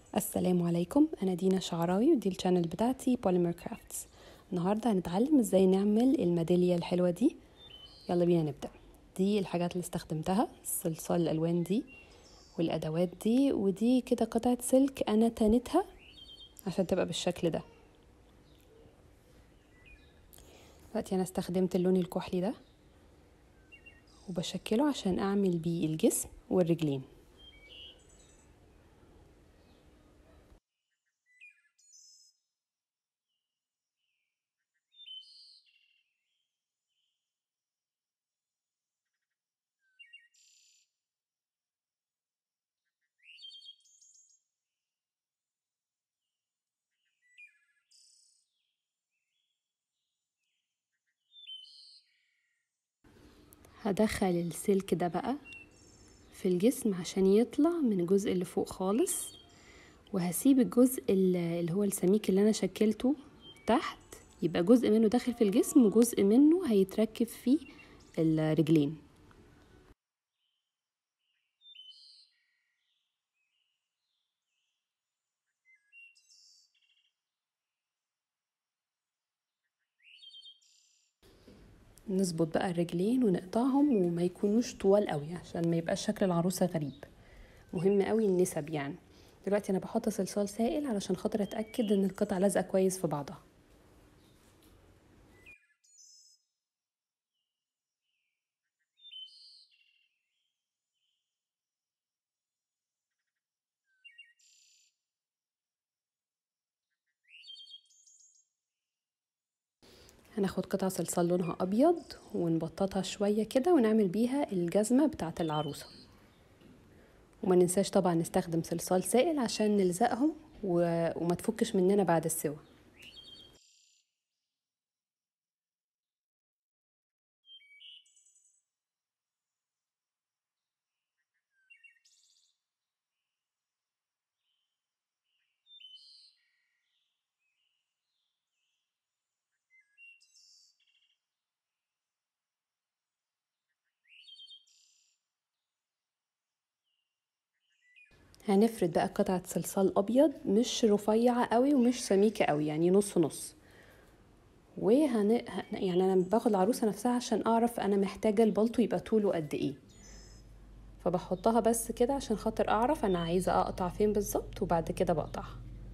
السلام عليكم انا دينا شعراوي ودي الشانل بتاعتي بوليمر كرافتس النهارده هنتعلم ازاي نعمل الميداليه الحلوه دي يلا بينا نبدا دي الحاجات اللي استخدمتها الصلصال الالوان دي والادوات دي ودي كده قطعه سلك انا تنتها عشان تبقى بالشكل ده دلوقتي انا استخدمت اللون الكحلي ده وبشكله عشان اعمل بيه الجسم والرجلين هدخل السلك ده بقى في الجسم عشان يطلع من الجزء اللي فوق خالص وهسيب الجزء اللي هو السميك اللي انا شكلته تحت يبقى جزء منه داخل في الجسم وجزء منه هيتركب في الرجلين نظبط بقى الرجلين ونقطعهم وما يكونوش طوال قوي عشان ما يبقاش شكل العروسه غريب مهم قوي النسب يعني دلوقتي انا بحط صلصال سائل علشان خاطر اتاكد ان القطع لازقه كويس في بعضها هناخد قطعة صلصال لونها أبيض ونبططها شوية كده ونعمل بيها الجزمة بتاعة العروسة وما ننساش طبعا نستخدم صلصال سائل عشان نلزقهم و... وما تفكش مننا بعد السوا هنفرد بقى قطعة صلصال أبيض مش رفيعة قوي ومش سميكة قوي يعني نص نص وهن يعني أنا باخد العروسة نفسها عشان أعرف أنا محتاجة البلطو يبقى طوله قد إيه فبحطها بس كده عشان خاطر أعرف أنا عايزة أقطع فين بالظبط وبعد كده بقطعها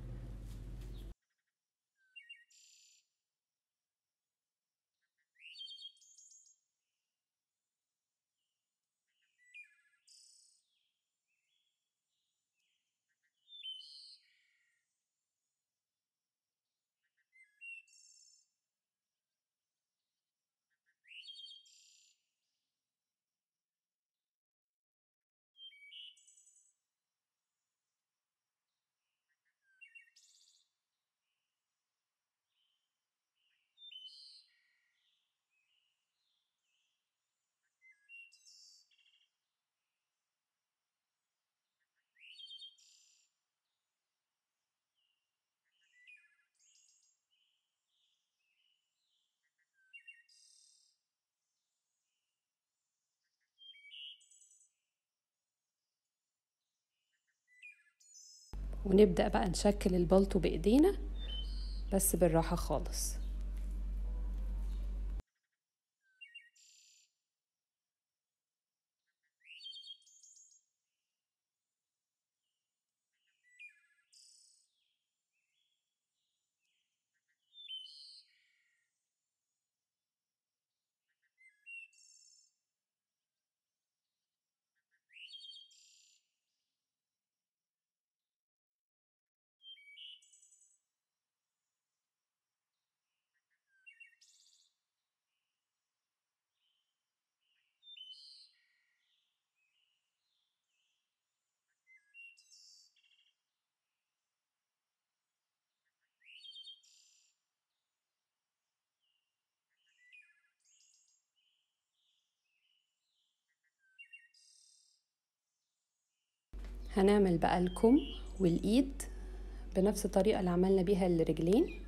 ونبدأ بقى نشكل البلطو بإيدينا بس بالراحة خالص هنعمل بقى الكم والايد بنفس الطريقه اللي عملنا بيها الرجلين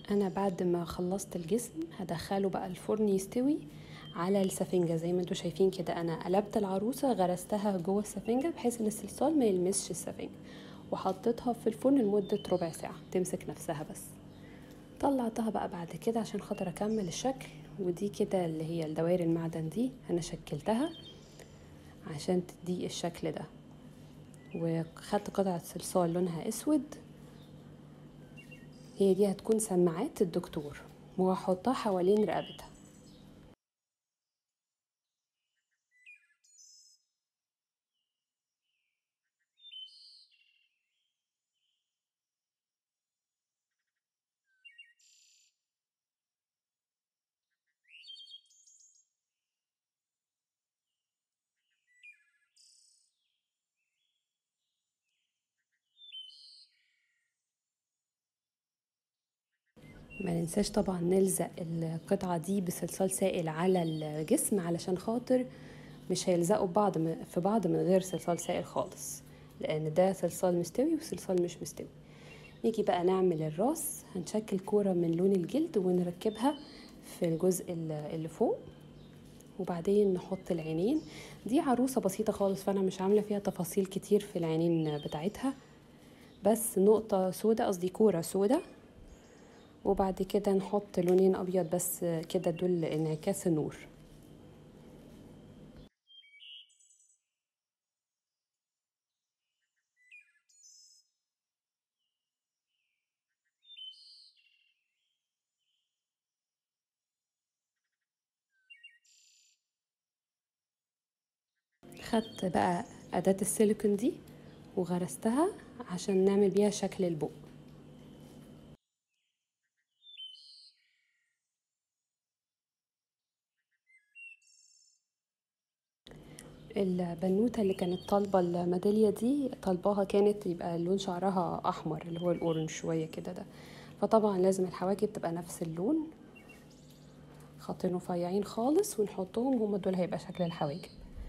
انا بعد ما خلصت الجسم هدخله بقى الفرن يستوي على السفنجة زي ما انتوا شايفين كده انا قلبت العروسة غرستها جوه السفنجة بحيث ان الصلصال ما يلمسش السفنجة وحطيتها في الفرن لمدة ربع ساعة تمسك نفسها بس طلعتها بقى بعد كده عشان خاطر اكمل الشكل ودي كده اللي هي الدوائر المعدن دي انا شكلتها عشان تدي الشكل ده وخدت قطعة صلصال لونها اسود هي دي هتكون سماعات الدكتور وهحطها حوالين رقبتها ما ننساش طبعا نلزق القطعة دي بصلصال سائل على الجسم علشان خاطر مش هيلزقوا ببعض في بعض من غير صلصال سائل خالص لان ده صلصال مستوي وصلصال مش مستوي نيجي بقى نعمل الراس هنشكل كورة من لون الجلد ونركبها في الجزء اللي فوق وبعدين نحط العينين دي عروسة بسيطة خالص فأنا مش عاملة فيها تفاصيل كتير في العينين بتاعتها بس نقطة سودة قصدي كورة سودة وبعد كده نحط لونين أبيض بس كده دول انعكاس النور خدت بقى أداة السيليكون دي وغرستها عشان نعمل بيها شكل البق البنوته اللي كانت طالبه الميداليه دي طالباها كانت يبقى لون شعرها احمر اللي هو الاورنج شويه كده ده فطبعا لازم الحواجب تبقى نفس اللون خطين رفيعين خالص ونحطهم هما دول هيبقى شكل الحواجب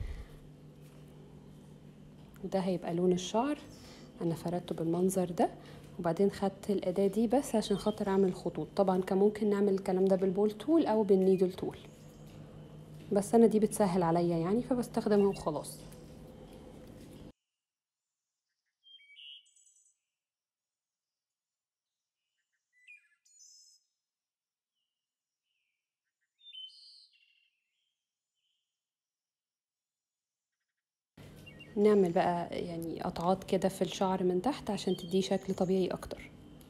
وده هيبقى لون الشعر انا فردته بالمنظر ده وبعدين خدت الاداه دي بس عشان خاطر اعمل خطوط طبعا كان ممكن نعمل الكلام ده بالبول تول او بالنيدل تول بس انا دي بتسهل عليا يعني فبستخدمها وخلاص نعمل بقى يعني قطعات كده في الشعر من تحت عشان تديه شكل طبيعي اكتر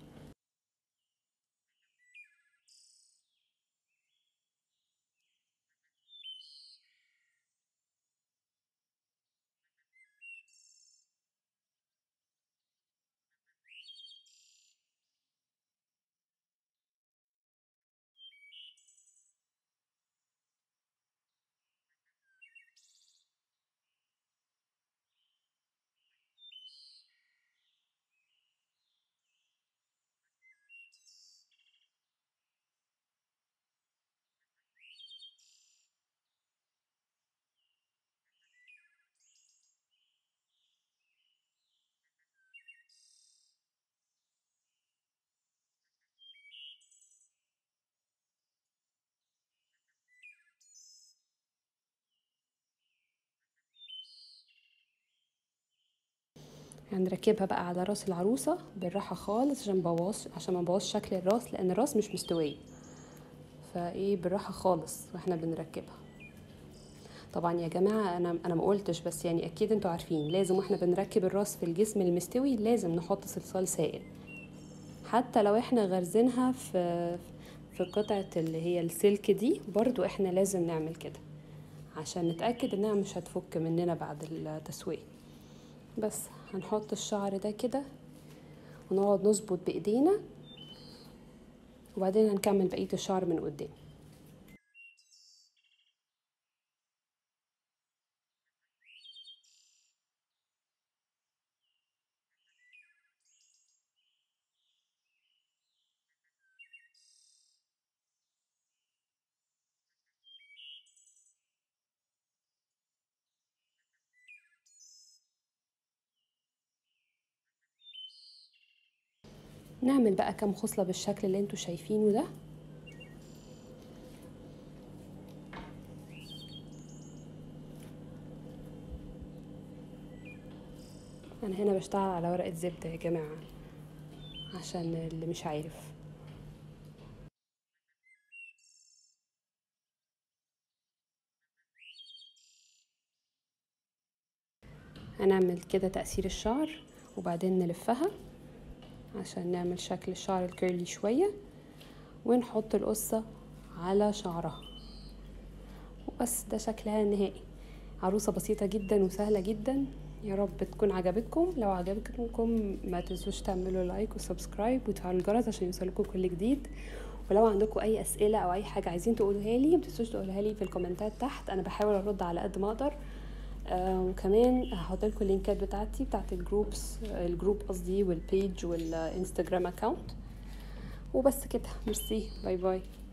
هنركبها بقى على راس العروسه بالراحه خالص عشان مبوظ عشان ما نبوظش شكل الراس لان الراس مش مستويه فايه بالراحه خالص واحنا بنركبها طبعا يا جماعه انا انا ما قلتش بس يعني اكيد انتوا عارفين لازم واحنا بنركب الراس في الجسم المستوي لازم نحط صلصال سائل حتى لو احنا غرزينها في في قطعه اللي هي السلك دي برضو احنا لازم نعمل كده عشان نتاكد انها مش هتفك مننا بعد التسويه بس هنحط الشعر ده كده ونقعد نظبط بايدينا وبعدين هنكمل بقيه الشعر من قدام نعمل بقى كام خصلة بالشكل اللي انتوا شايفينه ده انا هنا بشتغل على ورقة زبدة يا جماعة عشان اللي مش عارف هنعمل كده تأثير الشعر وبعدين نلفها عشان نعمل شكل الشعر الكيرلي شوية ونحط القصة على شعرها وبس ده شكلها النهائي عروسة بسيطة جدا وسهلة جدا يا رب تكون عجبتكم لو عجبتكم ما تنسوش تعملوا لايك وسبسكرايب وتفعلوا الجرس عشان يوصلكم كل جديد ولو عندكم اي اسئله او اي حاجه عايزين تقولوها لي ما تنسوش تقولها لي في الكومنتات تحت انا بحاول ارد على قد ما اقدر آه وكمان هحط لكم اللينكات بتاعتي بتاعت الجروبس الجروب قصدي والبيج والانستجرام اكاونت وبس كده ميرسي باي باي